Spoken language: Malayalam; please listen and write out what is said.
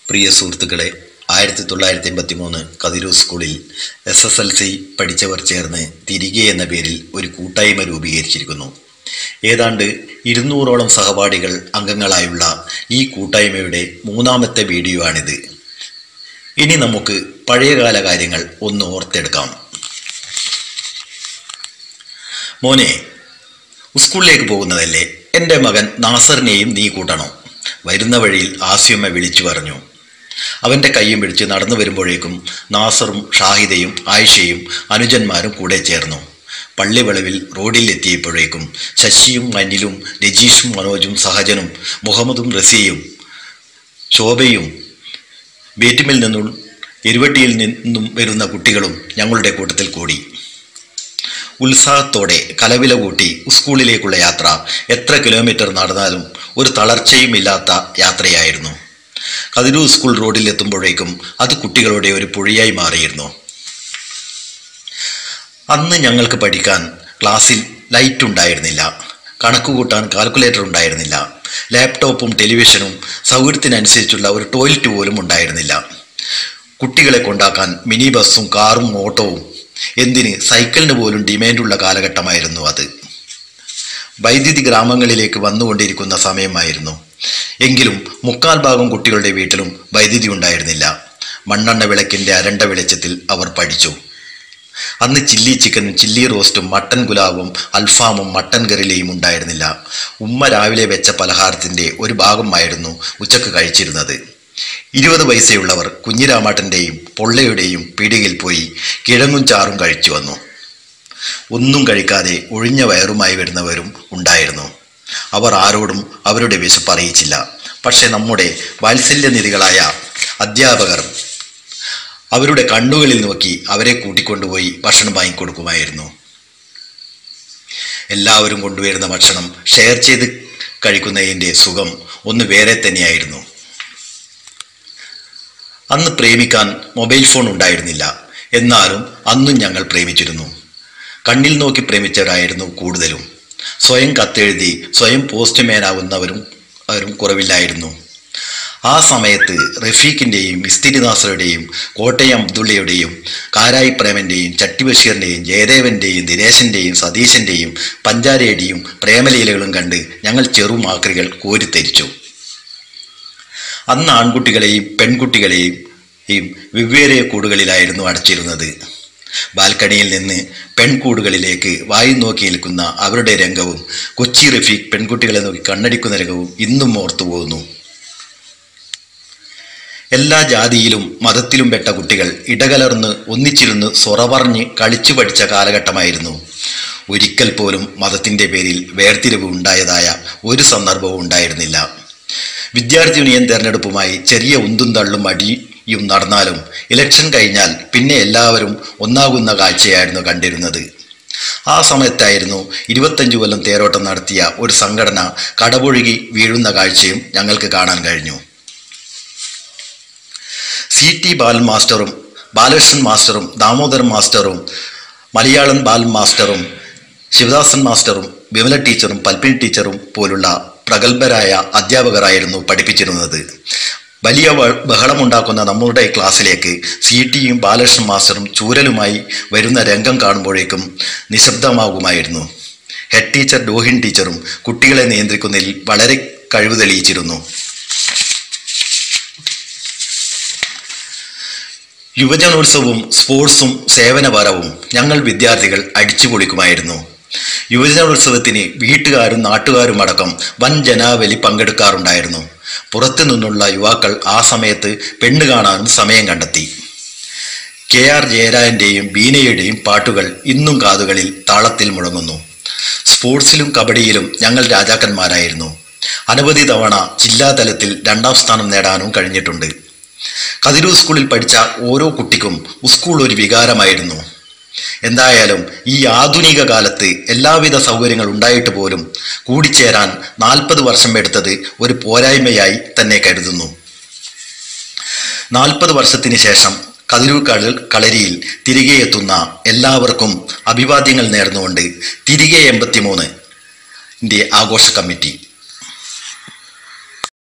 പ്രിയ സുഹൃത്തുക്കളെ ആയിരത്തി തൊള്ളായിരത്തി എൺപത്തി മൂന്ന് കതിരൂർ സ്കൂളിൽ എസ് എസ് എൽ സി പഠിച്ചവർ ചേർന്ന് തിരികെ എന്ന പേരിൽ ഒരു കൂട്ടായ്മ രൂപീകരിച്ചിരിക്കുന്നു ഏതാണ്ട് ഇരുന്നൂറോളം സഹപാഠികൾ അംഗങ്ങളായുള്ള ഈ കൂട്ടായ്മയുടെ മൂന്നാമത്തെ വീഡിയോ ആണിത് ഇനി നമുക്ക് പഴയകാല കാര്യങ്ങൾ ഒന്ന് ഓർത്തെടുക്കാം മോനെ സ്കൂളിലേക്ക് പോകുന്നതല്ലേ എൻ്റെ മകൻ നാസറിനെയും നീ കൂട്ടണം വരുന്ന വഴിയിൽ ആസ്യമ്മ വിളിച്ചു പറഞ്ഞു അവൻ്റെ കൈയും പിടിച്ച് നടന്നു വരുമ്പോഴേക്കും നാസറും ഷാഹിദയും ആയിഷയും അനുജന്മാരും കൂടെ ചേർന്നു പള്ളിവളവിൽ റോഡിൽ എത്തിയപ്പോഴേക്കും ശശിയും അനിലും രജീഷും മനോജും സഹജനും മുഹമ്മദും റസിയയും ശോഭയും ബേറ്റുമിൽ നിന്നും എരുവട്ടിയിൽ നിന്നും വരുന്ന കുട്ടികളും ഞങ്ങളുടെ കൂട്ടത്തിൽ കൂടി ഉത്സാഹത്തോടെ കലവില കൂട്ടി സ്കൂളിലേക്കുള്ള യാത്ര എത്ര കിലോമീറ്റർ നടന്നാലും ഒരു തളർച്ചയും ഇല്ലാത്ത യാത്രയായിരുന്നു കതിരൂർ സ്കൂൾ റോഡിൽ എത്തുമ്പോഴേക്കും അത് കുട്ടികളുടെ ഒരു പുഴയായി മാറിയിരുന്നു അന്ന് ഞങ്ങൾക്ക് പഠിക്കാൻ ക്ലാസ്സിൽ ലൈറ്റ് ഉണ്ടായിരുന്നില്ല കണക്ക് കൂട്ടാൻ കാൽക്കുലേറ്റർ ഉണ്ടായിരുന്നില്ല ലാപ്ടോപ്പും ടെലിവിഷനും സൗകര്യത്തിനനുസരിച്ചുള്ള ഒരു ടോയ്ലറ്റ് പോലും ഉണ്ടായിരുന്നില്ല കുട്ടികളെ കൊണ്ടാക്കാൻ മിനി ബസ്സും കാറും ഓട്ടോവും എന്തിന് സൈക്കിളിന് പോലും ഡിമാൻഡുള്ള കാലഘട്ടമായിരുന്നു അത് വൈദ്യുതി ഗ്രാമങ്ങളിലേക്ക് വന്നുകൊണ്ടിരിക്കുന്ന സമയമായിരുന്നു എങ്കിലും മുക്കാൽ ഭാഗം കുട്ടികളുടെ വീട്ടിലും വൈദ്യുതി ഉണ്ടായിരുന്നില്ല മണ്ണെണ്ണ വിളക്കിന്റെ അരണ്ട വെളിച്ചത്തിൽ അവർ പഠിച്ചു അന്ന് ചില്ലി ചിക്കനും ചില്ലി റോസ്റ്റും മട്ടൻ ഗുലാബും അൽഫാമും മട്ടൻ കറിലയും ഉണ്ടായിരുന്നില്ല ഉമ്മ രാവിലെ വെച്ച പലഹാരത്തിന്റെ ഒരു ഭാഗമായിരുന്നു ഉച്ചക്ക് കഴിച്ചിരുന്നത് ഇരുപത് പൈസയുള്ളവർ കുഞ്ഞിരാമാട്ടന്റെയും പൊള്ളയുടെയും പീടികയിൽ പോയി കിഴങ്ങും ചാറും കഴിച്ചു വന്നു ഒന്നും കഴിക്കാതെ ഒഴിഞ്ഞ വയറുമായി വരുന്നവരും ഉണ്ടായിരുന്നു അവർ ആരോടും അവരുടെ വിശപ്പ് അറിയിച്ചില്ല പക്ഷെ നമ്മുടെ വാത്സല്യനിധികളായ അധ്യാപകർ അവരുടെ കണ്ണുകളിൽ നോക്കി അവരെ കൂട്ടിക്കൊണ്ടുപോയി ഭക്ഷണം വാങ്ങിക്കൊടുക്കുമായിരുന്നു എല്ലാവരും കൊണ്ടുവരുന്ന ഭക്ഷണം ഷെയർ ചെയ്ത് കഴിക്കുന്നതിൻ്റെ സുഖം ഒന്ന് വേറെ തന്നെയായിരുന്നു അന്ന് പ്രേമിക്കാൻ മൊബൈൽ ഫോൺ ഉണ്ടായിരുന്നില്ല എന്നാലും അന്നും ഞങ്ങൾ പ്രേമിച്ചിരുന്നു കണ്ണിൽ നോക്കി പ്രേമിച്ചവരായിരുന്നു കൂടുതലും സ്വയം കത്തെഴുതി സ്വയം പോസ്റ്റ്മാനാവുന്നവരും അവരും കുറവില്ലായിരുന്നു ആ സമയത്ത് റഫീഖിൻ്റെയും മിസ്തിരി നാസറുടെയും കോട്ടയം അബ്ദുള്ളയുടെയും കാരായി പ്രേമൻ്റെയും ചട്ടിബഷീറിൻ്റെയും ജയദേവൻ്റെയും ദിനേശൻ്റെയും സതീശൻ്റെയും പഞ്ചാരയുടെയും പ്രേമലീലകളും കണ്ട് ഞങ്ങൾ ചെറുമാക്രികൾ കോരിത്തരിച്ചു അന്ന് ആൺകുട്ടികളെയും പെൺകുട്ടികളെയും വെവ്വേറെ കൂടുകളിലായിരുന്നു അടച്ചിരുന്നത് ബാൽക്കണിയിൽ നിന്ന് പെൺകൂടുകളിലേക്ക് വായു നോക്കി നിൽക്കുന്ന അവരുടെ രംഗവും കൊച്ചി റഫീഖ് പെൺകുട്ടികളെ നോക്കി കണ്ണടിക്കുന്ന രംഗവും ഇന്നും ഓർത്തു പോകുന്നു എല്ലാ ജാതിയിലും മതത്തിലും പെട്ട കുട്ടികൾ ഇടകലർന്ന് ഒന്നിച്ചിരുന്ന് സൊറ പറഞ്ഞ് കളിച്ചു പഠിച്ച കാലഘട്ടമായിരുന്നു ഒരിക്കൽ പോലും മതത്തിൻ്റെ പേരിൽ വേർതിരിവ് ഉണ്ടായതായ ഒരു സന്ദർഭവും ഉണ്ടായിരുന്നില്ല വിദ്യാർത്ഥി യൂണിയൻ തെരഞ്ഞെടുപ്പുമായി ചെറിയ ഉന്തും തള്ളും അടിയും നടന്നാലും ഇലക്ഷൻ കഴിഞ്ഞാൽ പിന്നെ എല്ലാവരും ഒന്നാകുന്ന കാഴ്ചയായിരുന്നു കണ്ടിരുന്നത് ആ സമയത്തായിരുന്നു ഇരുപത്തഞ്ചു കൊല്ലം തേരോട്ടം നടത്തിയ ഒരു സംഘടന കടപൊഴുകി വീഴുന്ന കാഴ്ചയും ഞങ്ങൾക്ക് കാണാൻ കഴിഞ്ഞു സി ടി ബാലൻ മാസ്റ്ററും ബാലകൃഷ്ണൻ മാസ്റ്ററും ദാമോദരൻ മാസ്റ്ററും മലയാളം ബാലൻ മാസ്റ്ററും ശിവദാസൻ മാസ്റ്ററും വിമല ടീച്ചറും പൽപ്പിൻ ടീച്ചറും പോലുള്ള പ്രഗത്ഭരായ അധ്യാപകരായിരുന്നു പഠിപ്പിച്ചിരുന്നത് വലിയ ബഹളമുണ്ടാക്കുന്ന നമ്മുടെ ക്ലാസ്സിലേക്ക് സി ടിയും ബാലകൃഷ്ണൻ മാസ്റ്ററും ചൂരലുമായി വരുന്ന രംഗം കാണുമ്പോഴേക്കും നിശബ്ദമാകുമായിരുന്നു ഹെഡ് ടീച്ചർ ഡോഹിൻ ടീച്ചറും കുട്ടികളെ നിയന്ത്രിക്കുന്നതിൽ വളരെ കഴിവ് തെളിയിച്ചിരുന്നു യുവജനോത്സവവും സ്പോർട്സും സേവനപരവും ഞങ്ങൾ വിദ്യാർത്ഥികൾ അടിച്ചു പൊളിക്കുമായിരുന്നു യുവജനോത്സവത്തിന് വീട്ടുകാരും നാട്ടുകാരും അടക്കം വൻ ജനാവലി പങ്കെടുക്കാറുണ്ടായിരുന്നു പുറത്തു നിന്നുള്ള യുവാക്കൾ ആ സമയത്ത് പെണ്ണ് കാണാനും സമയം കണ്ടെത്തി കെ ആർ ജയരാജന്റെയും ബീനയുടെയും പാട്ടുകൾ ഇന്നും കാതുകളിൽ താളത്തിൽ മുഴങ്ങുന്നു സ്പോർട്സിലും കബഡിയിലും ഞങ്ങൾ രാജാക്കന്മാരായിരുന്നു അനവധി തവണ ജില്ലാതലത്തിൽ രണ്ടാം സ്ഥാനം നേടാനും കഴിഞ്ഞിട്ടുണ്ട് കതിരൂർ സ്കൂളിൽ പഠിച്ച ഓരോ കുട്ടിക്കും സ്കൂൾ ഒരു വികാരമായിരുന്നു എന്തായാലും ഈ ആധുനിക കാലത്ത് എല്ലാവിധ സൗകര്യങ്ങൾ ഉണ്ടായിട്ട് പോലും കൂടിച്ചേരാൻ നാൽപ്പത് വർഷം എടുത്തത് ഒരു പോരായ്മയായി തന്നെ കരുതുന്നു നാൽപ്പത് വർഷത്തിന് ശേഷം കതിരൂർ കള കളരിയിൽ തിരികെ എത്തുന്ന എല്ലാവർക്കും അഭിവാദ്യങ്ങൾ നേർന്നുകൊണ്ട് തിരികെ എൺപത്തിമൂന്ന് ആഘോഷ കമ്മിറ്റി